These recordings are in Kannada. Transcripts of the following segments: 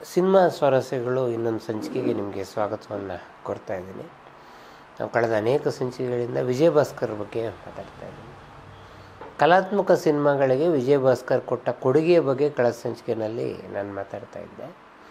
ಸಿನಿಮಾ ಸ್ವಾರಸ್ಯಗಳು ಇನ್ನೊಂದು ಸಂಚಿಕೆಗೆ ನಿಮಗೆ ಸ್ವಾಗತವನ್ನು ಕೊಡ್ತಾ ಇದ್ದೀನಿ ನಾವು ಕಳೆದ ಅನೇಕ ಸಂಚಿಕೆಗಳಿಂದ ವಿಜಯ ಭಾಸ್ಕರ್ ಬಗ್ಗೆ ಮಾತಾಡ್ತಾ ಇದ್ದೀನಿ ಕಲಾತ್ಮಕ ಸಿನಿಮಾಗಳಿಗೆ ವಿಜಯ ಭಾಸ್ಕರ್ ಕೊಟ್ಟ ಕೊಡುಗೆಯ ಬಗ್ಗೆ ಕಳೆದ ಸಂಚಿಕೆಯಲ್ಲಿ ನಾನು ಮಾತಾಡ್ತಾ ಇದ್ದೆ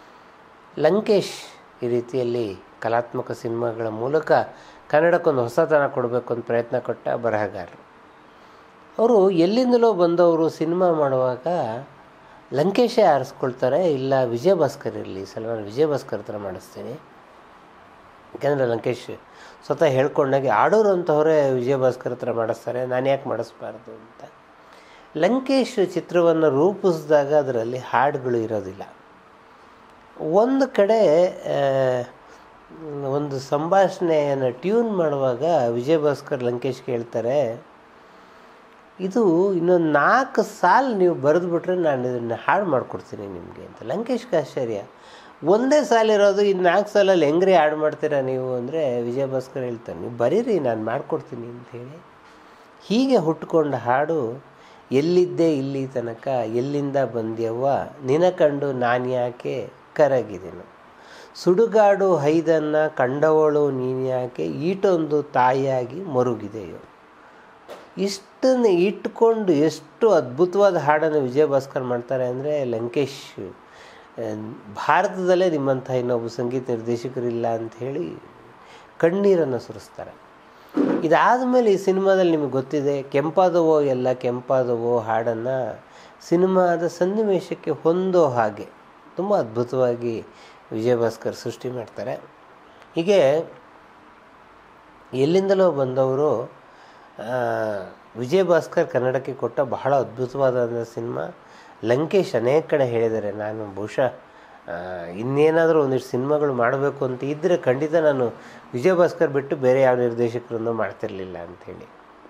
ಲಂಕೇಶ್ ಈ ರೀತಿಯಲ್ಲಿ ಕಲಾತ್ಮಕ ಸಿನಿಮಾಗಳ ಮೂಲಕ ಕನ್ನಡಕ್ಕೊಂದು ಹೊಸತನ ಕೊಡಬೇಕು ಅಂತ ಪ್ರಯತ್ನ ಕೊಟ್ಟ ಬರಹಗಾರರು ಅವರು ಎಲ್ಲಿಂದಲೋ ಬಂದವರು ಸಿನಿಮಾ ಮಾಡುವಾಗ ಲಂಕೇಶೇ ಆರಿಸ್ಕೊಳ್ತಾರೆ ಇಲ್ಲ ವಿಜಯ ಭಾಸ್ಕರ್ ಇರಲಿ ಈ ಸಲ ನಾನು ವಿಜಯ ಭಾಸ್ಕರ್ ಹತ್ರ ಮಾಡಿಸ್ತೀನಿ ಯಾಕೆಂದರೆ ಲಂಕೇಶ್ ಸ್ವತಃ ಹೇಳ್ಕೊಂಡಾಗೆ ಆಡೋರು ಅಂತವರೇ ವಿಜಯ ಭಾಸ್ಕರ್ ಹತ್ರ ಮಾಡಿಸ್ತಾರೆ ನಾನು ಯಾಕೆ ಮಾಡಿಸ್ಬಾರ್ದು ಅಂತ ಲಂಕೇಶ್ ಚಿತ್ರವನ್ನು ರೂಪಿಸಿದಾಗ ಅದರಲ್ಲಿ ಹಾಡುಗಳು ಇರೋದಿಲ್ಲ ಒಂದು ಕಡೆ ಆ, ಒಂದು ಸಂಭಾಷಣೆಯನ್ನು ಟ್ಯೂನ್ ಮಾಡುವಾಗ ವಿಜಯ ಭಾಸ್ಕರ್ ಲಂಕೇಶ್ಗೆ ಹೇಳ್ತಾರೆ ಇದು ಇನ್ನೊಂದು ನಾಲ್ಕು ಸಾಲು ನೀವು ಬರೆದುಬಿಟ್ರೆ ನಾನು ಇದನ್ನು ಹಾಳು ಮಾಡಿಕೊಡ್ತೀನಿ ನಿಮಗೆ ಅಂತ ಲಂಕೇಶ್ಗೆ ಆಶ್ಚರ್ಯ ಒಂದೇ ಸಾಲಿರೋದು ಇನ್ನು ನಾಲ್ಕು ಸಾಲಲ್ಲಿ ಹೆಂಗ್ರಿ ಹಾಡು ಮಾಡ್ತೀರಾ ನೀವು ಅಂದರೆ ವಿಜಯ ಭಾಸ್ಕರ್ ಹೇಳ್ತಾರೆ ನೀವು ಬರೀರಿ ನಾನು ಮಾಡಿಕೊಡ್ತೀನಿ ಅಂತ ಹೇಳಿ ಹೀಗೆ ಹುಟ್ಕೊಂಡ ಹಾಡು ಎಲ್ಲಿದ್ದೆ ಇಲ್ಲಿ ತನಕ ಎಲ್ಲಿಂದ ಬಂದ್ಯವ್ವ ನಿನ ಕಂಡು ನಾನು ಯಾಕೆ ಕರಗಿದೆನು ಸುಡುಗಾಡು ಹೈದನ್ನು ಕಂಡವಳು ನೀನು ಯಾಕೆ ಈಟೊಂದು ತಾಯಿಯಾಗಿ ಮರುಗಿದೆಯೋ ಇಷ್ಟನ್ನು ಇಟ್ಕೊಂಡು ಎಷ್ಟು ಅದ್ಭುತವಾದ ಹಾಡನ್ನು ವಿಜಯ ಭಾಸ್ಕರ್ ಮಾಡ್ತಾರೆ ಅಂದರೆ ಲಂಕೇಶ್ ಆ, ಭಾರತದಲ್ಲೇ ನಿಮ್ಮಂಥ ಇನ್ನೊಬ್ಬ ಸಂಗೀತ ನಿರ್ದೇಶಕರಿಲ್ಲ ಅಂಥೇಳಿ ಕಣ್ಣೀರನ್ನು ಸುರಿಸ್ತಾರೆ ಇದಾದ ಮೇಲೆ ಈ ಸಿನಿಮಾದಲ್ಲಿ ನಿಮಗೆ ಗೊತ್ತಿದೆ ಕೆಂಪಾದವೋ ಎಲ್ಲ ಕೆಂಪಾದವೋ ಹಾಡನ್ನು ಸಿನಿಮಾದ ಸನ್ನಿವೇಶಕ್ಕೆ ಹೊಂದೋ ಹಾಗೆ ತುಂಬ ಅದ್ಭುತವಾಗಿ ವಿಜಯ ಭಾಸ್ಕರ್ ಸೃಷ್ಟಿ ಮಾಡ್ತಾರೆ ಹೀಗೆ ಎಲ್ಲಿಂದಲೋ ಬಂದವರು ಆ, ವಿಜಯ ಭಾಸ್ಕರ್ ಕನ್ನಡಕ್ಕೆ ಕೊಟ್ಟ ಬಹಳ ಅದ್ಭುತವಾದ ಸಿನಿಮಾ ಲಂಕೇಶ್ ಅನೇಕ ಕಡೆ ಹೇಳಿದ್ದಾರೆ ನಾನು ಬಹುಶಃ ಆ, ಇನ್ನೇನಾದರೂ ಒಂದಿಷ್ಟು ಸಿನಿಮಾಗಳು ಮಾಡಬೇಕು ಅಂತ ಇದ್ದರೆ ಖಂಡಿತ ನಾನು ವಿಜಯ ಭಾಸ್ಕರ್ ಬಿಟ್ಟು ಬೇರೆ ಯಾವ ನಿರ್ದೇಶಕರನ್ನು ಮಾಡ್ತಿರಲಿಲ್ಲ ಅಂಥೇಳಿ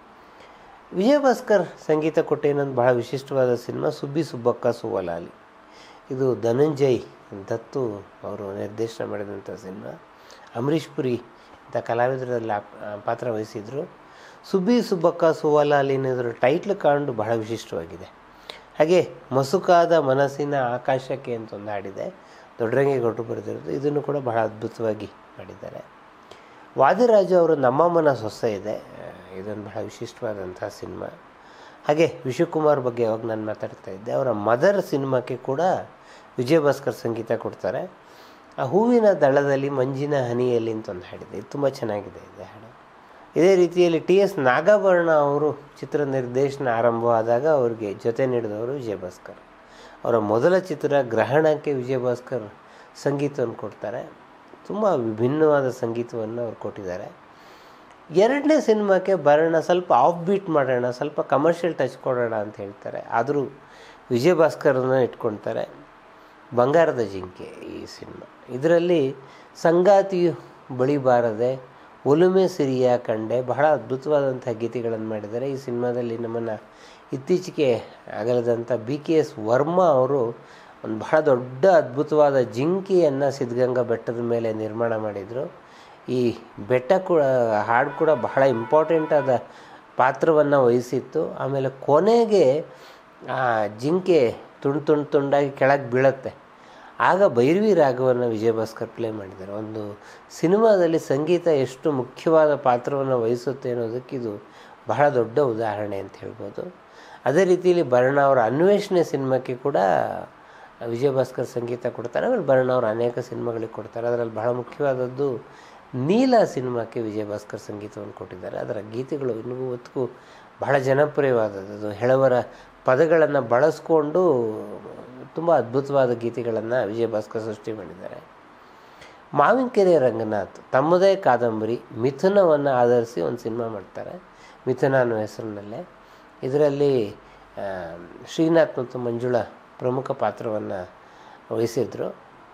ವಿಜಯ ಭಾಸ್ಕರ್ ಸಂಗೀತ ಕೊಟ್ಟ ಇನ್ನೊಂದು ಬಹಳ ವಿಶಿಷ್ಟವಾದ ಸಿನಿಮಾ ಸುಬ್ಬಿ ಸುಬ್ಬಕ್ಕ ಸುವಲಾಲಿ ಇದು ಧನಂಜಯ್ ದತ್ತು ಅವರು ನಿರ್ದೇಶನ ಮಾಡಿದಂಥ ಸಿನಿಮಾ ಅಂಬರೀಷ್ ಪುರಿ ಇಂಥ ಕಲಾವಿದರಲ್ಲಿ ಆ- ಆ ಪಾತ್ರ ವಹಿಸಿದರು ಸುಬ್ಬಿ ಸುಬ್ಬಕ್ಕ ಸುವಲಾಲಿ ಅನ್ನೋದ್ರ ಟೈಟ್ಲ್ ಕಾಂಡು ಬಹಳ ವಿಶಿಷ್ಟವಾಗಿದೆ ಹಾಗೆ ಮಸುಕಾದ ಮನಸ್ಸಿನ ಆಕಾಶಕ್ಕೆ ಅಂತ ಒಂದು ಹಾಡಿದೆ ದೊಡ್ಡರಂಗೇಗೌಡರು ಬರೆದಿರೋದು ಇದನ್ನು ಕೂಡ ಬಹಳ ಅದ್ಭುತವಾಗಿ ಮಾಡಿದ್ದಾರೆ ವಾದಿರಾಜು ಅವರು ನಮ್ಮಮ್ಮನ ಸೊಸೆ ಇದೆ ಆ, ಇದೊಂದು ಬಹಳ ವಿಶಿಷ್ಟವಾದಂಥ ಸಿನಿಮಾ ಹಾಗೆ ವಿಶ್ವಕುಮಾರ್ ಬಗ್ಗೆ ಯಾವಾಗ ನಾನು ಮಾತಾಡ್ತಾ ಇದ್ದೆ ಅವರ ಮದರ್ ಸಿನಿಮಾಕ್ಕೆ ಕೂಡ ವಿಜಯ ಭಾಸ್ಕರ್ ಸಂಗೀತ ಕೊಡ್ತಾರೆ ಆ ಹೂವಿನ ದಳದಲ್ಲಿ ಮಂಜಿನ ಹನಿಯಲ್ಲಿ ಅಂತ ಒಂದು ಹಾಡಿದೆ ಇದು ತುಂಬ ಚೆನ್ನಾಗಿದೆ ಇದೆ ಹಾಡು ಇದೇ ರೀತಿಯಲ್ಲಿ ಟಿ ಎಸ್ ನಾಗಾಭರಣ ಅವರು ಚಿತ್ರ ನಿರ್ದೇಶನ ಆರಂಭವಾದಾಗ ಅವರಿಗೆ ಜೊತೆ ನೀಡಿದವರು ವಿಜಯ ಭಾಸ್ಕರ್ ಅವರ ಮೊದಲ ಚಿತ್ರ ಗ್ರಹಣಕ್ಕೆ ವಿಜಯ ಭಾಸ್ಕರ್ ಸಂಗೀತವನ್ನು ಕೊಡ್ತಾರೆ ತುಂಬ ವಿಭಿನ್ನವಾದ ಸಂಗೀತವನ್ನು ಅವ್ರು ಕೊಟ್ಟಿದ್ದಾರೆ ಎರಡನೇ ಸಿನಿಮಾಕ್ಕೆ ಬರೋಣ ಸ್ವಲ್ಪ ಆಫ್ ಬೀಟ್ ಮಾಡೋಣ ಸ್ವಲ್ಪ ಕಮರ್ಷಿಯಲ್ ಟಚ್ ಕೊಡೋಣ ಅಂತ ಹೇಳ್ತಾರೆ ಆದರೂ ವಿಜಯ ಭಾಸ್ಕರನ್ನ ಇಟ್ಕೊಳ್ತಾರೆ ಬಂಗಾರದ ಜಿಂಕೆ ಈ ಸಿನಿಮಾ ಇದರಲ್ಲಿ ಸಂಗಾತಿಯು ಬಳಿ ಬಾರದೆ ಒಲುಮೆ ಸಿರಿಯ ಕಂಡೆ ಬಹಳ ಅದ್ಭುತವಾದಂಥ ಗೀತೆಗಳನ್ನು ಮಾಡಿದ್ದಾರೆ ಈ ಸಿನಿಮಾದಲ್ಲಿ ನಮ್ಮನ್ನು ಇತ್ತೀಚೆಗೆ ಆಗಲದಂಥ ಬಿ ಕೆ ಎಸ್ ವರ್ಮಾ ಅವರು ಒಂದು ಬಹಳ ದೊಡ್ಡ ಅದ್ಭುತವಾದ ಜಿಂಕೆಯನ್ನು ಸಿದ್ಧಗಂಗಾ ಬೆಟ್ಟದ ಮೇಲೆ ನಿರ್ಮಾಣ ಮಾಡಿದರು ಈ ಬೆಟ್ಟ ಕೂಡ ಹಾಡು ಕೂಡ ಬಹಳ ಇಂಪಾರ್ಟೆಂಟ್ ಆದ ಪಾತ್ರವನ್ನು ವಹಿಸಿತ್ತು ಆಮೇಲೆ ಕೊನೆಗೆ ಆ ಜಿಂಕೆ ತುಂಡು ತುಂಡು ತುಂಡಾಗಿ ಕೆಳಗೆ ಬೀಳುತ್ತೆ ಆಗ ಭೈರವಿ ರಾಗವನ್ನು ವಿಜಯ ಭಾಸ್ಕರ್ ಪ್ಲೇ ಮಾಡಿದ್ದಾರೆ ಒಂದು ಸಿನಿಮಾದಲ್ಲಿ ಸಂಗೀತ ಎಷ್ಟು ಮುಖ್ಯವಾದ ಪಾತ್ರವನ್ನು ವಹಿಸುತ್ತೆ ಅನ್ನೋದಕ್ಕೆ ಇದು ಬಹಳ ದೊಡ್ಡ ಉದಾಹರಣೆ ಅಂತ ಹೇಳ್ಬೋದು ಅದೇ ರೀತಿಯಲ್ಲಿ ಭರಣ ಅವರ ಅನ್ವೇಷಣೆ ಸಿನಿಮಾಕ್ಕೆ ಕೂಡ ವಿಜಯ ಭಾಸ್ಕರ್ ಸಂಗೀತ ಕೊಡ್ತಾರೆ ಆಮೇಲೆ ಭರಣ ಅವರು ಅನೇಕ ಸಿನಿಮಾಗಳಿಗೆ ಕೊಡ್ತಾರೆ ಅದರಲ್ಲಿ ಬಹಳ ಮುಖ್ಯವಾದದ್ದು ನೀಲ ಸಿನಿಮಾಕ್ಕೆ ವಿಜಯ ಭಾಸ್ಕರ್ ಸಂಗೀತವನ್ನು ಕೊಟ್ಟಿದ್ದಾರೆ ಅದರ ಗೀತೆಗಳು ಇನ್ನೂ ಇವತ್ತಿಗೂ ಬಹಳ ಜನಪ್ರಿಯವಾದದ್ದು ಅದು ಹೆಳವರ ಪದಗಳನ್ನು ಬಳಸ್ಕೊಂಡು ತುಂಬ ಅದ್ಭುತವಾದ ಗೀತೆಗಳನ್ನು ವಿಜಯ ಭಾಸ್ಕರ್ ಸೃಷ್ಟಿ ಮಾಡಿದ್ದಾರೆ ಮಾವಿನಕೆರೆ ರಂಗನಾಥ್ ತಮ್ಮದೇ ಕಾದಂಬರಿ ಮಿಥುನವನ್ನು ಆಧರಿಸಿ ಒಂದು ಸಿನಿಮಾ ಮಾಡ್ತಾರೆ ಮಿಥುನ ಅನ್ನೋ ಹೆಸರಿನಲ್ಲೇ ಇದರಲ್ಲಿ ಆ, ಶ್ರೀನಾಥ್ ಮತ್ತು ಮಂಜುಳಾ ಪ್ರಮುಖ ಪಾತ್ರವನ್ನು ವಹಿಸಿದ್ರು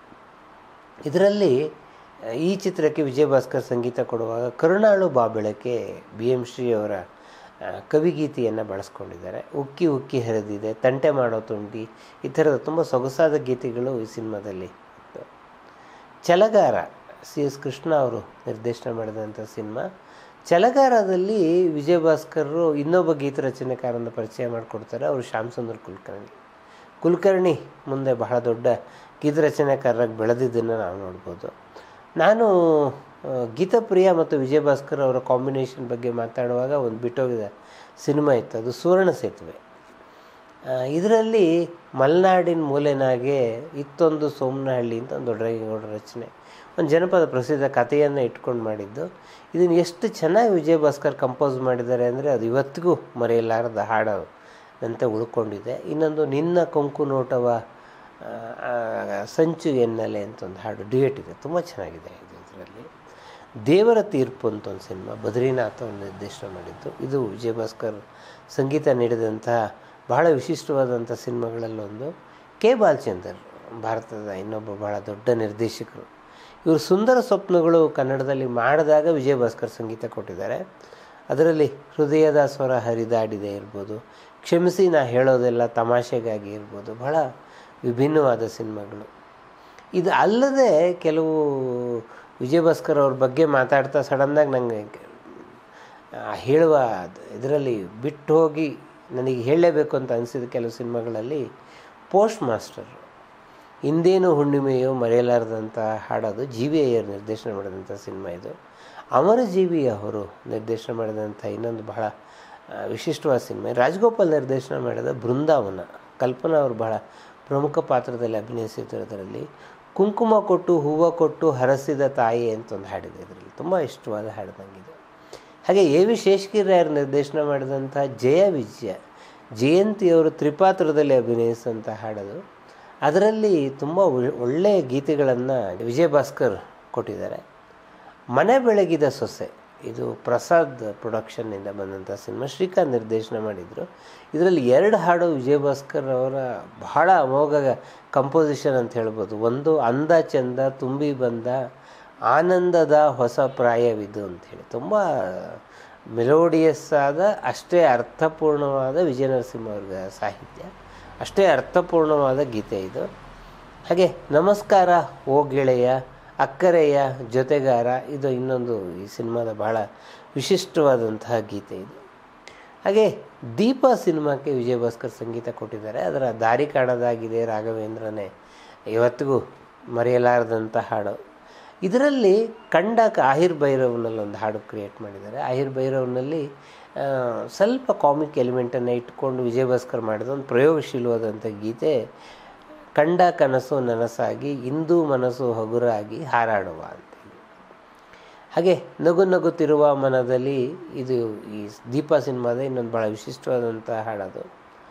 ಇದರಲ್ಲಿ ಆ, ಈ ಚಿತ್ರಕ್ಕೆ ವಿಜಯ ಭಾಸ್ಕರ್ ಸಂಗೀತ ಕೊಡುವಾಗ ಕರುಣಾಳು ಬಾಬೆಳಕೆ ಬಿ ಎಂ ಶ್ರೀ ಅವರ ಆ, ಕವಿಗೀತೆಯನ್ನು ಬಳಸ್ಕೊಂಡಿದ್ದಾರೆ ಉಕ್ಕಿ ಉಕ್ಕಿ ಹರಿದಿದೆ ತಂಟೆ ಮಾಡೋ ತುಂಡಿ ಈ ಥರದ ತುಂಬ ಸೊಗಸಾದ ಗೀತೆಗಳು ಈ ಸಿನಿಮಾದಲ್ಲಿ ಇತ್ತು ಛಲಗಾರ ಸಿ ಎಸ್ ಕೃಷ್ಣ ಅವರು ನಿರ್ದೇಶನ ಮಾಡಿದಂಥ ಸಿನಿಮಾ ಛಲಗಾರದಲ್ಲಿ ವಿಜಯ ಭಾಸ್ಕರರು ಇನ್ನೊಬ್ಬ ಗೀತ ರಚನೆಕಾರನ ಪರಿಚಯ ಮಾಡಿಕೊಡ್ತಾರೆ ಅವರು ಶ್ಯಾಮ್ ಸುಂದರ್ ಕುಲಕರ್ಣಿ ಕುಲಕರ್ಣಿ ಮುಂದೆ ಬಹಳ ದೊಡ್ಡ ಗೀತರಚನೆಕಾರರಾಗಿ ಬೆಳೆದಿದ್ದನ್ನು ನಾವು ನೋಡ್ಬೋದು ನಾನು ಆ, ಗೀತಪ್ರಿಯ ಮತ್ತು ವಿಜಯ ಭಾಸ್ಕರ್ ಅವರ ಕಾಂಬಿನೇಷನ್ ಬಗ್ಗೆ ಮಾತಾಡುವಾಗ ಒಂದು ಬಿಟ್ಟೋಗಿದ ಸಿನಿಮಾ ಇತ್ತು ಅದು ಸುವರ್ಣ ಸೇತುವೆ ಇದರಲ್ಲಿ ಮಲೆನಾಡಿನ ಮೂಲೆನಾಗೆ ಇತ್ತೊಂದು ಸೋಮನಹಳ್ಳಿ ಅಂತ ಒಂದು ದೊಡ್ಡಗೌಡ ರಚನೆ ಒಂದು ಜನಪದ ಪ್ರಸಿದ್ಧ ಕಥೆಯನ್ನು ಇಟ್ಕೊಂಡು ಮಾಡಿದ್ದು ಇದನ್ನು ಎಷ್ಟು ಚೆನ್ನಾಗಿ ವಿಜಯ ಭಾಸ್ಕರ್ ಕಂಪೋಸ್ ಮಾಡಿದ್ದಾರೆ ಅಂದರೆ ಅದು ಇವತ್ತಿಗೂ ಮರೆಯಲಾರದ ಹಾಡು ಅಂತೆ ಉಳ್ಕೊಂಡಿದೆ ಇನ್ನೊಂದು ನಿನ್ನ ಕೊಂಕು ನೋಟವ ಆ, ಆ, ಸಂಚು ಎನ್ನಲೆ ಅಂತ ಒಂದು ಹಾಡು ಡ್ಯೂಯೇಟ್ ಇದೆ ತುಂಬ ಚೆನ್ನಾಗಿದೆ ಇದು ಇದರಲ್ಲಿ ದೇವರ ತೀರ್ಪು ಅಂತ ಒಂದು ಸಿನಿಮಾ ಬದ್ರಿನಾಥ್ ಅವರು ನಿರ್ದೇಶನ ಮಾಡಿದ್ದು ಇದು ವಿಜಯ ಭಾಸ್ಕರ್ ಸಂಗೀತ ನೀಡಿದಂತಹ ಬಹಳ ವಿಶಿಷ್ಟವಾದಂಥ ಸಿನಿಮಾಗಳಲ್ಲೊಂದು ಕೆ ಬಾಲಚಂದರ್ ಭಾರತದ ಇನ್ನೊಬ್ಬ ಬಹಳ ದೊಡ್ಡ ನಿರ್ದೇಶಕರು ಇವರು ಸುಂದರ ಸ್ವಪ್ನಗಳು ಕನ್ನಡದಲ್ಲಿ ಮಾಡಿದಾಗ ವಿಜಯ ಭಾಸ್ಕರ್ ಸಂಗೀತ ಕೊಟ್ಟಿದ್ದಾರೆ ಅದರಲ್ಲಿ ಹೃದಯದ ಸ್ವರ ಹರಿದಾಡಿದೆ ಇರ್ಬೋದು ಕ್ಷಮಿಸಿ ನಾ ಹೇಳೋದೆಲ್ಲ ತಮಾಷೆಗಾಗಿ ಇರ್ಬೋದು ಬಹಳ ವಿಭಿನ್ನವಾದ ಸಿನಿಮಾಗಳು ಇದು ಅಲ್ಲದೆ ಕೆಲವು ವಿಜಯ ಭಾಸ್ಕರ್ ಅವ್ರ ಬಗ್ಗೆ ಮಾತಾಡ್ತಾ ಸಡನ್ನಾಗಿ ನನಗೆ ಆ ಹೇಳುವ ಇದರಲ್ಲಿ ಬಿಟ್ಟು ಹೋಗಿ ನನಗೆ ಹೇಳಲೇಬೇಕು ಅಂತ ಅನಿಸಿದ ಕೆಲವು ಸಿನಿಮಾಗಳಲ್ಲಿ ಪೋಸ್ಟ್ ಮಾಸ್ಟರ್ ಇಂದೇನು ಹುಣ್ಣಿಮೆಯೋ ಮರೆಯಲಾರದಂಥ ಹಾಡೋದು ಜಿ ವಿ ಅಯ್ಯರ್ ನಿರ್ದೇಶನ ಮಾಡಿದಂಥ ಸಿನಿಮಾ ಇದು ಅಮರಜೀವಿ ಅವರು ನಿರ್ದೇಶನ ಮಾಡಿದಂಥ ಇನ್ನೊಂದು ಬಹಳ ಆ, ವಿಶಿಷ್ಟವಾದ ಸಿನಿಮಾ ರಾಜಗೋಪಾಲ್ ನಿರ್ದೇಶನ ಮಾಡಿದ ಬೃಂದಾವನ ಕಲ್ಪನಾ ಅವರು ಬಹಳ ಪ್ರಮುಖ ಪಾತ್ರದಲ್ಲಿ ಅಭಿನಯಿಸಿದ್ದರಲ್ಲಿ ಕುಂಕುಮ ಕೊಟ್ಟು ಹೂವು ಕೊಟ್ಟು ಹರಸಿದ ತಾಯಿ ಅಂತ ಒಂದು ಹಾಡಿದೆ ಇದರಲ್ಲಿ ತುಂಬ ಇಷ್ಟವಾದ ಹಾಡು ನನಗಿದು ಹಾಗೆ ಎ ವಿ ಶೇಷಗಿರಿಯವರು ನಿರ್ದೇಶನ ಮಾಡಿದಂಥ ಜಯ ವಿಜಯ ಜಯಂತಿಯವರು ತ್ರಿಪಾತ್ರದಲ್ಲಿ ಅಭಿನಯಿಸಿದಂಥ ಹಾಡದು ಅದರಲ್ಲಿ ತುಂಬ ಒಳ್- ಒಳ್ಳೆಯ ಗೀತೆಗಳನ್ನು ವಿಜಯ ಭಾಸ್ಕರ್ ಕೊಟ್ಟಿದ್ದಾರೆ ಮನೆ ಬೆಳಗಿದ ಸೊಸೆ ಇದು ಪ್ರಸಾದ್ ಪ್ರೊಡಕ್ಷನ್ನಿಂದ ಬಂದಂಥ ಸಿನಿಮಾ ಶ್ರೀಕಾಂತ್ ನಿರ್ದೇಶನ ಮಾಡಿದರು ಇದರಲ್ಲಿ ಎರಡು ಹಾಡು ವಿಜಯ ಭಾಸ್ಕರ್ ಅವರ ಬಹಳ ಅಮೋಘ ಕಂಪೋಸಿಷನ್ ಅಂತ ಹೇಳ್ಬೋದು ಒಂದು ಅಂದ ಚಂದ ತುಂಬಿ ಬಂದ ಆನಂದದ ಹೊಸ ಪ್ರಾಯವಿದು ಅಂಥೇಳಿ ತುಂಬ ಮೆಲೋಡಿಯಸ್ ಆದ ಅಷ್ಟೇ ಅರ್ಥಪೂರ್ಣವಾದ ವಿಜಯ ನರಸಿಂಹ ಅವ್ರ ಸಾಹಿತ್ಯ ಅಷ್ಟೇ ಅರ್ಥಪೂರ್ಣವಾದ ಗೀತೆ ಇದು ಹಾಗೆ ನಮಸ್ಕಾರ ಓ ಗೆಳೆಯ ಅಕ್ಕರೆಯ ಜೊತೆಗಾರ ಇದು ಇನ್ನೊಂದು ಈ ಸಿನಿಮಾದ ಭಾಳ ವಿಶಿಷ್ಟವಾದಂತಹ ಗೀತೆ ಇದು ಹಾಗೆ ದೀಪ ಸಿನಿಮಾಕ್ಕೆ ವಿಜಯ ಭಾಸ್ಕರ್ ಸಂಗೀತ ಕೊಟ್ಟಿದ್ದಾರೆ ಅದರ ದಾರಿ ಕಾಣದಾಗಿದೆ ರಾಘವೇಂದ್ರನೇ ಇವತ್ತಿಗೂ ಮರೆಯಲಾರದಂಥ ಹಾಡು ಇದರಲ್ಲಿ ಕಂಡಾಕ ಆಹಿರ್ ಭೈರವ್ನಲ್ಲಿ ಒಂದು ಹಾಡು ಕ್ರಿಯೇಟ್ ಮಾಡಿದ್ದಾರೆ ಆಹಿರ್ ಭೈರವ್ನಲ್ಲಿ ಆ, ಸ್ವಲ್ಪ ಕಾಮಿಕ್ ಎಲಿಮೆಂಟನ್ನು ಇಟ್ಕೊಂಡು ವಿಜಯ ಭಾಸ್ಕರ್ ಮಾಡಿದ ಒಂದು ಪ್ರಯೋಗಶೀಲವಾದಂಥ ಗೀತೆ ಕಂಡ ಕನಸು ನನಸಾಗಿ ಇಂದು ಮನಸ್ಸು ಹಗುರಾಗಿ ಹಾರಾಡುವ ಅಂತೇಳಿ ಹಾಗೆ ನಗು ನಗುತ್ತಿರುವ ಮನದಲ್ಲಿ ಇದು ಈ ದೀಪ ಸಿನಿಮಾದ ಇನ್ನೊಂದು ಭಾಳ ವಿಶಿಷ್ಟವಾದಂಥ ಹಾಡದು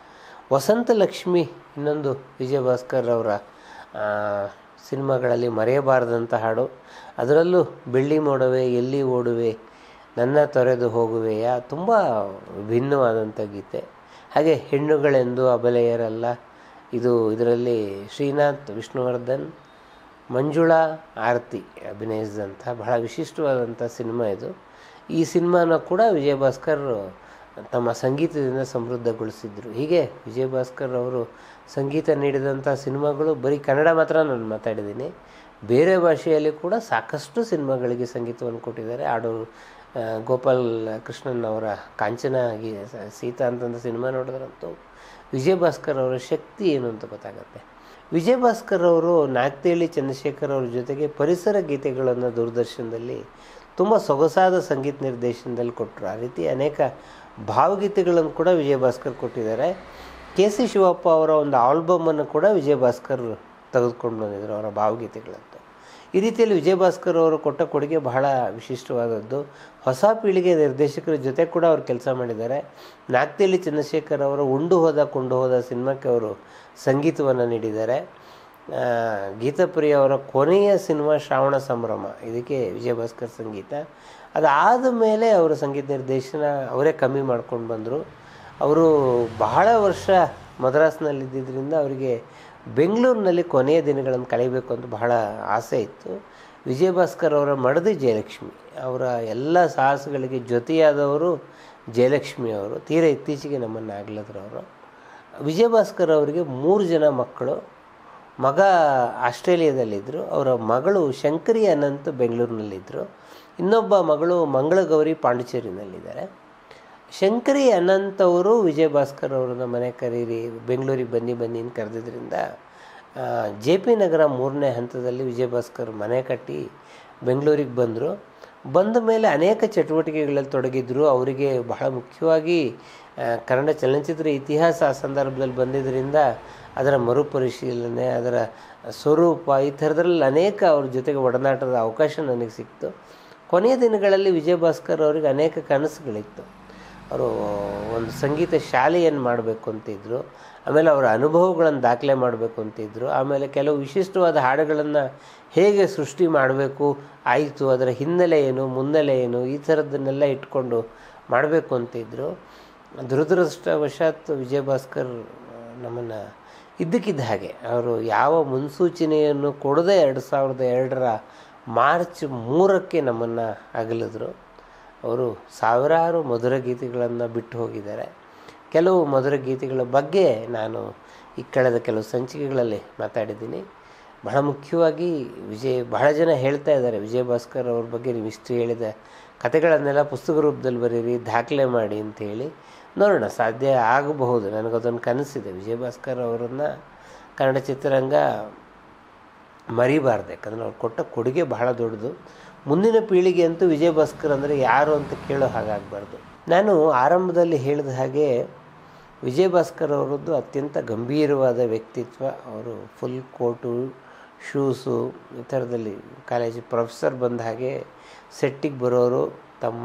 ವಸಂತ ಲಕ್ಷ್ಮಿ ಇನ್ನೊಂದು ವಿಜಯ ಭಾಸ್ಕರ್ ಅವರ ಆ, ಸಿನಿಮಾಗಳಲ್ಲಿ ಮರೆಯಬಾರದಂಥ ಹಾಡು ಅದರಲ್ಲೂ ಬೆಳ್ಳಿ ಮೋಡವೆ ಎಲ್ಲಿ ಓಡುವೆ ನನ್ನ ತೊರೆದು ಹೋಗುವೆಯ ತುಂಬ ವಿಭಿನ್ನವಾದಂಥ ಗೀತೆ ಹಾಗೆ ಹೆಣ್ಣುಗಳೆಂದು ಅಬಲೆಯರಲ್ಲ ಇದು ಇದರಲ್ಲಿ ಶ್ರೀನಾಥ್ ವಿಷ್ಣುವರ್ಧನ್ ಮಂಜುಳಾ ಆರತಿ ಅಭಿನಯಿಸಿದಂಥ ಬಹಳ ವಿಶಿಷ್ಟವಾದಂಥ ಸಿನಿಮಾ ಇದು ಈ ಸಿನಿಮಾನ ಕೂಡ ವಿಜಯ ಭಾಸ್ಕರ್ ತಮ್ಮ ಸಂಗೀತದಿಂದ ಸಮೃದ್ಧಗೊಳಿಸಿದ್ರು ಹೀಗೆ ವಿಜಯ ಭಾಸ್ಕರ್ ಅವರು ಸಂಗೀತ ನೀಡಿದಂಥ ಸಿನಿಮಾಗಳು ಬರೀ ಕನ್ನಡ ಮಾತ್ರ ನಾನು ಮಾತಾಡಿದ್ದೀನಿ ಬೇರೆ ಭಾಷೆಯಲ್ಲಿ ಕೂಡ ಸಾಕಷ್ಟು ಸಿನಿಮಾಗಳಿಗೆ ಸಂಗೀತವನ್ನು ಕೊಟ್ಟಿದ್ದಾರೆ ಹಾಡು ಆ, ಗೋಪಾಲ್ ಕೃಷ್ಣನ್ ಅವರ ಕಾಂಚನ ಗಿ- ಸೀತಾ ಅಂತಂದ ಸಿನಿಮಾ ನೋಡಿದ್ರಂತೂ ವಿಜಯ ಭಾಸ್ಕರ್ ಅವರ ಶಕ್ತಿ ಏನು ಅಂತ ಗೊತ್ತಾಗುತ್ತೆ ವಿಜಯ ಭಾಸ್ಕರ್ ಅವರು ನಾಗ್ತೇಳಿ ಚಂದ್ರಶೇಖರ್ ಅವ್ರ ಜೊತೆಗೆ ಪರಿಸರ ಗೀತೆಗಳನ್ನು ದೂರದರ್ಶನದಲ್ಲಿ ತುಂಬ ಸೊಗಸಾದ ಸಂಗೀತ ನಿರ್ದೇಶನದಲ್ಲಿ ಕೊಟ್ಟರು ಆ ರೀತಿ ಅನೇಕ ಭಾವಗೀತೆಗಳನ್ನು ಕೂಡ ವಿಜಯ ಭಾಸ್ಕರ್ ಕೊಟ್ಟಿದ್ದಾರೆ ಕೆ ಸಿ ಶಿವಪ್ಪ ಅವರ ಒಂದು ಆಲ್ಬಮನ್ನು ಕೂಡ ವಿಜಯ ಭಾಸ್ಕರ್ ತೆಗೆದುಕೊಂಡು ಬಂದಿದ್ದರು ಅವರ ಭಾವಗೀತೆಗಳಂತ ಈ ರೀತಿಯಲ್ಲಿ ವಿಜಯ ಭಾಸ್ಕರ್ ಅವರು ಕೊಟ್ಟ ಕೊಡುಗೆ ಬಹಳ ವಿಶಿಷ್ಟವಾದದ್ದು ಹೊಸ ಪೀಳಿಗೆ ನಿರ್ದೇಶಕರ ಜೊತೆ ಕೂಡ ಅವರು ಕೆಲಸ ಮಾಡಿದ್ದಾರೆ ನಾಗ್ತಿಯಲ್ಲಿ ಚಂದ್ರಶೇಖರ್ ಅವರ ಉಂಡು ಹೋದ ಕೊಂಡು ಹೋದ ಸಿನಿಮಾಕ್ಕೆ ಅವರು ಸಂಗೀತವನ್ನು ನೀಡಿದ್ದಾರೆ ಆ, ಗೀತಪ್ರಿಯ ಅವರ ಕೊನೆಯ ಸಿನಿಮಾ ಶ್ರಾವಣ ಸಂಭ್ರಮ ಇದಕ್ಕೆ ವಿಜಯ ಭಾಸ್ಕರ್ ಸಂಗೀತ ಅದಾದ ಮೇಲೆ ಅವರು ಸಂಗೀತ ನಿರ್ದೇಶನ ಅವರೇ ಕಮ್ಮಿ ಮಾಡ್ಕೊಂಡು ಬಂದರು ಅವರು ಬಹಳ ವರ್ಷ ಮದ್ರಾಸ್ನಲ್ಲಿದ್ದರಿಂದ ಅವರಿಗೆ ಬೆಂಗಳೂರಿನಲ್ಲಿ ಕೊನೆಯ ದಿನಗಳನ್ನು ಕಳೆಯಬೇಕು ಅಂತ ಬಹಳ ಆಸೆ ಇತ್ತು ವಿಜಯ ಭಾಸ್ಕರ್ ಅವರ ಮಡದಿ ಜಯಲಕ್ಷ್ಮಿ ಅವರ ಎಲ್ಲ ಸಾಹಸಗಳಿಗೆ ಜೊತೆಯಾದವರು ಜಯಲಕ್ಷ್ಮಿ ಅವರು ತೀರಾ ಇತ್ತೀಚೆಗೆ ನಮ್ಮನ್ನು ಆಗ್ಲದ್ರು ಅವರು ವಿಜಯ ಭಾಸ್ಕರ್ ಅವರಿಗೆ ಮೂರು ಜನ ಮಕ್ಕಳು ಮಗ ಆಸ್ಟ್ರೇಲಿಯಾದಲ್ಲಿದ್ದರು ಅವರ ಮಗಳು ಶಂಕರಿ ಅನಂತ್ ಬೆಂಗಳೂರಿನಲ್ಲಿದ್ದರು ಇನ್ನೊಬ್ಬ ಮಗಳು ಮಂಗಳಗೌರಿ ಪಾಂಡಿಚೇರಿನಲ್ಲಿದ್ದಾರೆ ಶಂಕರಿ ಅನಂತ್ ಅವರು ವಿಜಯ ಭಾಸ್ಕರ್ ಅವ್ರನ್ನ ಮನೆ ಕರೀರಿ ಬೆಂಗಳೂರಿಗೆ ಬನ್ನಿ ಬನ್ನಿ ಅಂತ ಕರೆದಿದ್ದರಿಂದ ಜೆ ಪಿ ನಗರ ಮೂರನೇ ಹಂತದಲ್ಲಿ ವಿಜಯ ಭಾಸ್ಕರ್ ಮನೆ ಕಟ್ಟಿ ಬೆಂಗಳೂರಿಗೆ ಬಂದರು ಬಂದ ಮೇಲೆ ಅನೇಕ ಚಟುವಟಿಕೆಗಳಲ್ಲಿ ತೊಡಗಿದ್ರು ಅವರಿಗೆ ಬಹಳ ಮುಖ್ಯವಾಗಿ ಆ, ಕನ್ನಡ ಚಲನಚಿತ್ರ ಇತಿಹಾಸ ಆ ಸಂದರ್ಭದಲ್ಲಿ ಬಂದಿದ್ದರಿಂದ ಅದರ ಮರುಪರಿಶೀಲನೆ ಅದರ ಸ್ವರೂಪ ಈ ಥರದ್ರಲ್ಲಿ ಅನೇಕ ಅವ್ರ ಜೊತೆಗೆ ಒಡನಾಟದ ಅವಕಾಶ ನನಗೆ ಸಿಕ್ತು ಕೊನೆಯ ದಿನಗಳಲ್ಲಿ ವಿಜಯ ಭಾಸ್ಕರ್ ಅವರಿಗೆ ಅನೇಕ ಕನಸುಗಳಿತ್ತು ಅವರು ಒಂದು ಸಂಗೀತ ಶಾಲೆಯನ್ನು ಮಾಡಬೇಕು ಅಂತಿದ್ರು ಆಮೇಲೆ ಅವರ ಅನುಭವಗಳನ್ನು ದಾಖಲೆ ಮಾಡಬೇಕು ಅಂತಿದ್ರು ಆಮೇಲೆ ಕೆಲವು ವಿಶಿಷ್ಟವಾದ ಹಾಡುಗಳನ್ನು ಹೇಗೆ ಸೃಷ್ಟಿ ಮಾಡಬೇಕು ಆಯಿತು ಅದರ ಹಿನ್ನೆಲೆ ಏನು ಮುನ್ನೆಲೆ ಏನು ಈ ಥರದ್ದನ್ನೆಲ್ಲ ಇಟ್ಕೊಂಡು ಮಾಡಬೇಕು ಅಂತಿದ್ರು ದುರದೃಷ್ಟವಶಾತ್ ವಿಜಯ ಭಾಸ್ಕರ್ ನಮ್ಮನ್ನು ಇದ್ದಕ್ಕಿದ್ದ ಹಾಗೆ ಅವರು ಯಾವ ಮುನ್ಸೂಚನೆಯನ್ನು ಕೊಡದೆ ಎರಡು ಸಾವಿರದ ಎರಡರ ಮಾರ್ಚ್ ಮೂರಕ್ಕೆ ನಮ್ಮನ್ನು ಅಗಲಿದ್ರು ಅವರು ಸಾವಿರಾರು ಮಧುರ ಗೀತೆಗಳನ್ನು ಬಿಟ್ಟು ಹೋಗಿದ್ದಾರೆ ಕೆಲವು ಮಧುರ ಗೀತೆಗಳ ಬಗ್ಗೆ ನಾನು ಈ ಕಳೆದ ಕೆಲವು ಸಂಚಿಕೆಗಳಲ್ಲಿ ಮಾತಾಡಿದ್ದೀನಿ ಬಹಳ ಮುಖ್ಯವಾಗಿ ವಿಜಯ್ ಬಹಳ ಜನ ಹೇಳ್ತಾ ಇದ್ದಾರೆ ವಿಜಯ ಭಾಸ್ಕರ್ ಅವ್ರ ಬಗ್ಗೆ ನೀವು ಇಷ್ಟು ಹೇಳಿದ ಕತೆಗಳನ್ನೆಲ್ಲ ಪುಸ್ತಕ ರೂಪದಲ್ಲಿ ಬರೀರಿ ದಾಖಲೆ ಮಾಡಿ ಅಂತೇಳಿ ನೋಡೋಣ ಸಾಧ್ಯ ಆಗಬಹುದು ನನಗದೊಂದು ಕನಸಿದೆ ವಿಜಯ ಭಾಸ್ಕರ್ ಅವರನ್ನು ಕನ್ನಡ ಚಿತ್ರರಂಗ ಮರಿಬಾರ್ದು ಯಾಕಂದರೆ ಅವ್ರು ಕೊಟ್ಟ ಕೊಡುಗೆ ಬಹಳ ದೊಡ್ಡದು ಮುಂದಿನ ಪೀಳಿಗೆ ಅಂತೂ ವಿಜಯ ಭಾಸ್ಕರ್ ಅಂದರೆ ಯಾರು ಅಂತ ಕೇಳೋ ಹಾಗಾಗಬಾರ್ದು ನಾನು ಆರಂಭದಲ್ಲಿ ಹೇಳಿದ ಹಾಗೆ ವಿಜಯ ಭಾಸ್ಕರ್ ಅವರದ್ದು ಅತ್ಯಂತ ಗಂಭೀರವಾದ ವ್ಯಕ್ತಿತ್ವ ಅವರು ಫುಲ್ ಕೋಟು ಶೂಸು ಈ ಥರದಲ್ಲಿ ಕಾಲೇಜ್ ಪ್ರೊಫೆಸರ್ ಬಂದ ಹಾಗೆ ಸೆಟ್ಟಿಗೆ ಬರೋರು ತಮ್ಮ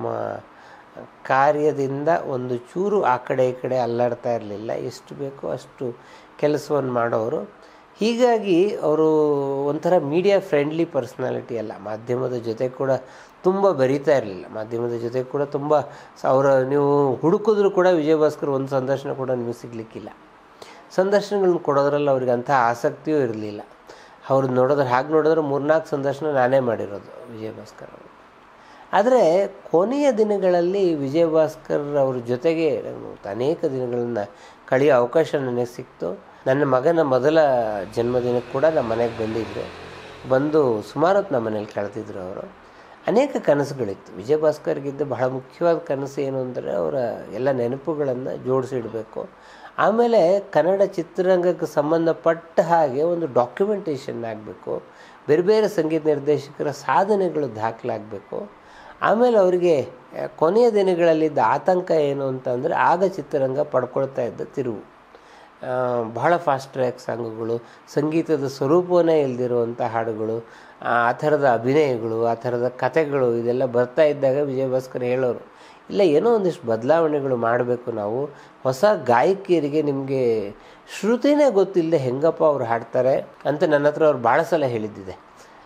ಕಾರ್ಯದಿಂದ ಒಂದು ಚೂರು ಆ ಕಡೆ ಈ ಕಡೆ ಅಲ್ಲಾಡ್ತಾ ಇರಲಿಲ್ಲ ಎಷ್ಟು ಬೇಕೋ ಅಷ್ಟು ಕೆಲಸವನ್ನು ಮಾಡೋರು ಹೀಗಾಗಿ ಅವರು ಒಂಥರ ಮೀಡಿಯಾ ಫ್ರೆಂಡ್ಲಿ ಪರ್ಸ್ನಾಲಿಟಿ ಅಲ್ಲ ಮಾಧ್ಯಮದ ಜೊತೆ ಕೂಡ ತುಂಬ ಬೆರೀತಾ ಇರಲಿಲ್ಲ ಮಾಧ್ಯಮದ ಜೊತೆ ಕೂಡ ತುಂಬ ಅವರ ನೀವು ಹುಡುಕಿದ್ರು ಕೂಡ ವಿಜಯ ಭಾಸ್ಕರ್ ಒಂದು ಸಂದರ್ಶನ ಕೂಡ ನಿಮಗೆ ಸಿಗಲಿಕ್ಕಿಲ್ಲ ಸಂದರ್ಶನಗಳನ್ನ ಕೊಡೋದ್ರಲ್ಲಿ ಅವ್ರಿಗೆ ಅಂಥ ಆಸಕ್ತಿಯೂ ಇರಲಿಲ್ಲ ಅವ್ರು ನೋಡಿದ್ರೆ ಹಾಗೆ ನೋಡಿದ್ರೆ ಮೂರ್ನಾಲ್ಕು ಸಂದರ್ಶನ ನಾನೇ ಮಾಡಿರೋದು ವಿಜಯ ಭಾಸ್ಕರ್ ಅವರು ಆದರೆ ಕೊನೆಯ ದಿನಗಳಲ್ಲಿ ವಿಜಯ ಭಾಸ್ಕರ್ ಅವ್ರ ಜೊತೆಗೆ ನಾನು ಅನೇಕ ದಿನಗಳನ್ನು ಕಳೆಯೋ ಅವಕಾಶ ನನಗೆ ಸಿಕ್ತು ನನ್ನ ಮಗನ ಮೊದಲ ಜನ್ಮದಿನಕ್ಕೆ ಕೂಡ ನಮ್ಮ ಮನೆಗೆ ಬಂದಿದ್ದರು ಬಂದು ಸುಮಾರು ಹೊತ್ತು ನಮ್ಮ ಮನೇಲಿ ಕಳೆದಿದ್ರು ಅವರು ಅನೇಕ ಕನಸುಗಳಿತ್ತು ವಿಜಯ ಭಾಸ್ಕರ್ಗಿದ್ದ ಬಹಳ ಮುಖ್ಯವಾದ ಕನಸು ಏನು ಅಂದರೆ ಅವರ ಎಲ್ಲ ನೆನಪುಗಳನ್ನು ಜೋಡಿಸಿಡಬೇಕು ಆಮೇಲೆ ಕನ್ನಡ ಚಿತ್ರರಂಗಕ್ಕೆ ಸಂಬಂಧಪಟ್ಟ ಹಾಗೆ ಒಂದು ಡಾಕ್ಯುಮೆಂಟೇಷನ್ ಆಗಬೇಕು ಬೇರೆ ಬೇರೆ ಸಂಗೀತ ನಿರ್ದೇಶಕರ ಸಾಧನೆಗಳು ದಾಖಲಾಗಬೇಕು ಆಮೇಲೆ ಅವರಿಗೆ ಆ, ಕೊನೆಯ ದಿನಗಳಲ್ಲಿದ್ದ ಆತಂಕ ಏನು ಅಂತಂದರೆ ಆಗ ಚಿತ್ರರಂಗ ಪಡ್ಕೊಳ್ತಾ ಇದ್ದ ತಿರುವು ಆ, ಬಹಳ ಫಾಸ್ಟ್ ಟ್ರ್ಯಾಕ್ ಸಾಂಗುಗಳು ಸಂಗೀತದ ಸ್ವರೂಪವನ್ನೇ ಇಲ್ದಿರುವಂಥ ಹಾಡುಗಳು ಆ ಆ ಥರದ ಅಭಿನಯಗಳು ಆ ಥರದ ಕಥೆಗಳು ಇದೆಲ್ಲ ಬರ್ತಾ ಇದ್ದಾಗ ವಿಜಯ ಭಾಸ್ಕರ್ ಹೇಳೋರು ಇಲ್ಲ ಏನೋ ಒಂದಿಷ್ಟು ಬದಲಾವಣೆಗಳು ಮಾಡಬೇಕು ನಾವು ಹೊಸ ಗಾಯಕಿಯರಿಗೆ ನಿಮಗೆ ಶ್ರುತಿನೇ ಗೊತ್ತಿಲ್ಲದೆ ಹೆಂಗಪ್ಪ ಅವ್ರು ಹಾಡ್ತಾರೆ ಅಂತ ನನ್ನ ಹತ್ರ ಅವ್ರು ಭಾಳ ಸಲ ಹೇಳಿದ್ದಿದೆ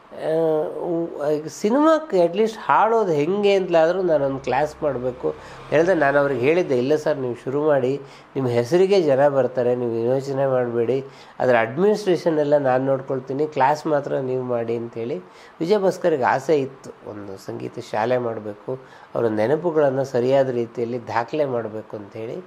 ಸಿನಿಮಾಕ್ಕೆ ಅಟ್ಲೀಸ್ಟ್ ಹಾಡೋದು ಹೆಂಗೆ ಅಂತಲಾದರೂ ನಾನೊಂದು ಕ್ಲಾಸ್ ಮಾಡಬೇಕು ಹೇಳಿದೆ ನಾನು ಅವ್ರಿಗೆ ಹೇಳಿದ್ದೆ ಇಲ್ಲ ಸರ್ ನೀವು ಶುರು ಮಾಡಿ ನಿಮ್ಮ ಹೆಸರಿಗೆ ಜನ ಬರ್ತಾರೆ ನೀವು ಯೋಚನೆ ಮಾಡಬೇಡಿ ಅದರ ಅಡ್ಮಿನಿಸ್ಟ್ರೇಷನ್ ಎಲ್ಲ ನಾನು ನೋಡ್ಕೊಳ್ತೀನಿ ಕ್ಲಾಸ್ ಮಾತ್ರ ನೀವು ಮಾಡಿ ಅಂತೇಳಿ ವಿಜಯ ಭಾಸ್ಕರ್ಗೆ ಆಸೆ ಇತ್ತು ಒಂದು ಸಂಗೀತ ಶಾಲೆ ಮಾಡಬೇಕು ಅವರ ನೆನಪುಗಳನ್ನು ಸರಿಯಾದ ರೀತಿಯಲ್ಲಿ ದಾಖಲೆ ಮಾಡಬೇಕು ಅಂಥೇಳಿ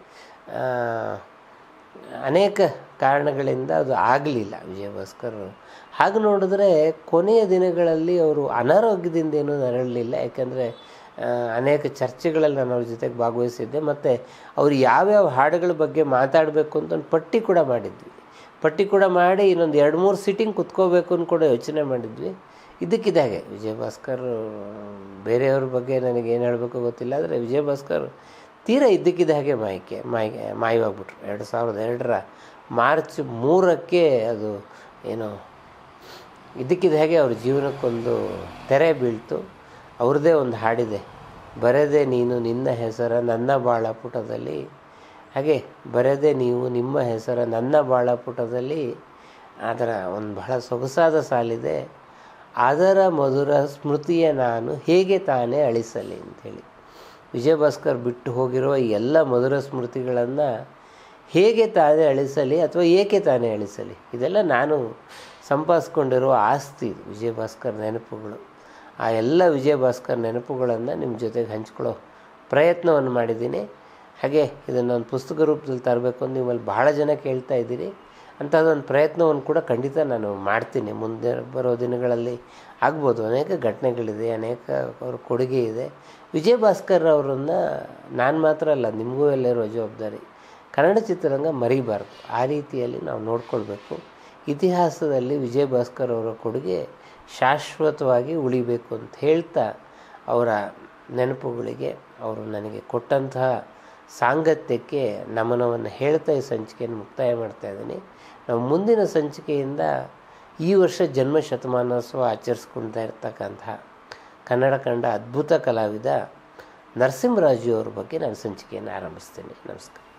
ಅನೇಕ ಕಾರಣಗಳಿಂದ ಅದು ಆಗಲಿಲ್ಲ ವಿಜಯ ಭಾಸ್ಕರ್ ಹಾಗೆ ನೋಡಿದ್ರೆ ಕೊನೆಯ ದಿನಗಳಲ್ಲಿ ಅವರು ಅನಾರೋಗ್ಯದಿಂದ ಏನೂ ನರಳಲಿಲ್ಲ ಯಾಕಂದರೆ ಅನೇಕ ಚರ್ಚೆಗಳಲ್ಲಿ ನಾನು ಅವ್ರ ಜೊತೆಗೆ ಭಾಗವಹಿಸಿದ್ದೆ ಮತ್ತು ಅವ್ರು ಯಾವ್ಯಾವ ಹಾಡುಗಳ ಬಗ್ಗೆ ಮಾತಾಡಬೇಕು ಅಂತ ಒಂದು ಪಟ್ಟಿ ಕೂಡ ಮಾಡಿದ್ವಿ ಪಟ್ಟಿ ಕೂಡ ಮಾಡಿ ಇನ್ನೊಂದು ಎರಡು ಮೂರು ಸಿಟ್ಟಿಂಗ್ ಕುತ್ಕೋಬೇಕು ಅಂತ ಕೂಡ ಯೋಚನೆ ಮಾಡಿದ್ವಿ ಇದಕ್ಕಿದ್ದಾಗೆ ವಿಜಯ ಭಾಸ್ಕರ್ ಬೇರೆಯವ್ರ ಬಗ್ಗೆ ನನಗೆ ಏನು ಹೇಳಬೇಕು ಗೊತ್ತಿಲ್ಲ ಆದರೆ ವಿಜಯ ಭಾಸ್ಕರ್ ತೀರಾ ಇದ್ದಕ್ಕಿದ್ದ ಹಾಗೆ ಮಾಯಕ್ಕೆ ಮಾಯ ಮಾಯವಾಗ್ಬಿಟ್ರು ಎರಡು ಸಾವಿರದ ಎರಡರ ಮಾರ್ಚ್ ಮೂರಕ್ಕೆ ಅದು ಏನು ಇದ್ದಕ್ಕಿದ್ದ ಹಾಗೆ ಅವ್ರ ಜೀವನಕ್ಕೊಂದು ತೆರೆ ಬೀಳ್ತು ಅವ್ರದ್ದೇ ಒಂದು ಹಾಡಿದೆ ಬರೆದೆ ನೀನು ನಿನ್ನ ಹೆಸರ ನನ್ನ ಬಾಳ ಪುಟದಲ್ಲಿ ಹಾಗೆ ಬರೆದೆ ನೀವು ನಿಮ್ಮ ಹೆಸರ ನನ್ನ ಬಾಳ ಪುಟದಲ್ಲಿ ಅದರ ಒಂದು ಬಹಳ ಸೊಗಸಾದ ಸಾಲಿದೆ ಅದರ ಮಧುರ ಸ್ಮೃತಿಯ ನಾನು ಹೇಗೆ ತಾನೇ ಅಳಿಸಲಿ ಅಂಥೇಳಿ ವಿಜಯ ಭಾಸ್ಕರ್ ಬಿಟ್ಟು ಹೋಗಿರುವ ಈ ಎಲ್ಲ ಮಧುರ ಸ್ಮೃತಿಗಳನ್ನು ಹೇಗೆ ತಾನೇ ಅಳಿಸಲಿ ಅಥವಾ ಏಕೆ ತಾನೇ ಅಳಿಸಲಿ ಇದೆಲ್ಲ ನಾನು ಸಂಪಾದಿಸ್ಕೊಂಡಿರುವ ಆಸ್ತಿ ಇದು ವಿಜಯ ಭಾಸ್ಕರ್ ನೆನಪುಗಳು ಆ ಎಲ್ಲ ವಿಜಯ ಭಾಸ್ಕರ್ ನೆನಪುಗಳನ್ನು ನಿಮ್ಮ ಜೊತೆಗೆ ಹಂಚ್ಕೊಳ್ಳೋ ಪ್ರಯತ್ನವನ್ನು ಮಾಡಿದ್ದೀನಿ ಹಾಗೆ ಇದನ್ನು ಒಂದು ಪುಸ್ತಕ ರೂಪದಲ್ಲಿ ತರಬೇಕು ಅಂತ ನಿಮ್ಮಲ್ಲಿ ಬಹಳ ಜನ ಕೇಳ್ತಾ ಇದ್ದೀರಿ ಅಂಥದ್ದೊಂದು ಪ್ರಯತ್ನವನ್ನು ಕೂಡ ಖಂಡಿತ ನಾನು ಮಾಡ್ತೀನಿ ಮುಂದೆ ಬರೋ ದಿನಗಳಲ್ಲಿ ಆಗ್ಬೋದು ಅನೇಕ ಘಟನೆಗಳಿದೆ ಅನೇಕ ಅವ್ರ ಕೊಡುಗೆ ಇದೆ ವಿಜಯ್ ಭಾಸ್ಕರ್ ಅವರನ್ನು ನಾನು ಮಾತ್ರ ಅಲ್ಲ ನಿಮಗೂ ಎಲ್ಲ ಇರೋ ಜವಾಬ್ದಾರಿ ಕನ್ನಡ ಚಿತ್ರರಂಗ ಮರಿಬಾರ್ದು ಆ ರೀತಿಯಲ್ಲಿ ನಾವು ನೋಡ್ಕೊಳ್ಬೇಕು ಇತಿಹಾಸದಲ್ಲಿ ವಿಜಯ್ ಭಾಸ್ಕರ್ ಅವರ ಕೊಡುಗೆ ಶಾಶ್ವತವಾಗಿ ಉಳಿಬೇಕು ಅಂತ ಹೇಳ್ತಾ ಅವರ ನೆನಪುಗಳಿಗೆ ಅವರು ನನಗೆ ಕೊಟ್ಟಂತಹ ಸಾಂಗತ್ಯಕ್ಕೆ ನಮನವನ್ನು ಹೇಳ್ತಾ ಈ ಸಂಚಿಕೆಯನ್ನು ಮುಕ್ತಾಯ ಮಾಡ್ತಾ ಇದ್ದೀನಿ ನಾವು ಮುಂದಿನ ಸಂಚಿಕೆಯಿಂದ ಈ ವರ್ಷ ಜನ್ಮ ಶತಮಾನೋತ್ಸವ ಆಚರಿಸ್ಕೊಳ್ತಾ ಇರ್ತಕ್ಕಂತಹ ಕನ್ನಡ ಕಂಡ ಅದ್ಭುತ ಕಲಾವಿದ ನರಸಿಂಹರಾಜು ಅವ್ರ ಬಗ್ಗೆ ನಾನು ಸಂಚಿಕೆಯನ್ನು ಆರಂಭಿಸ್ತೇನೆ ನಮಸ್ಕಾರ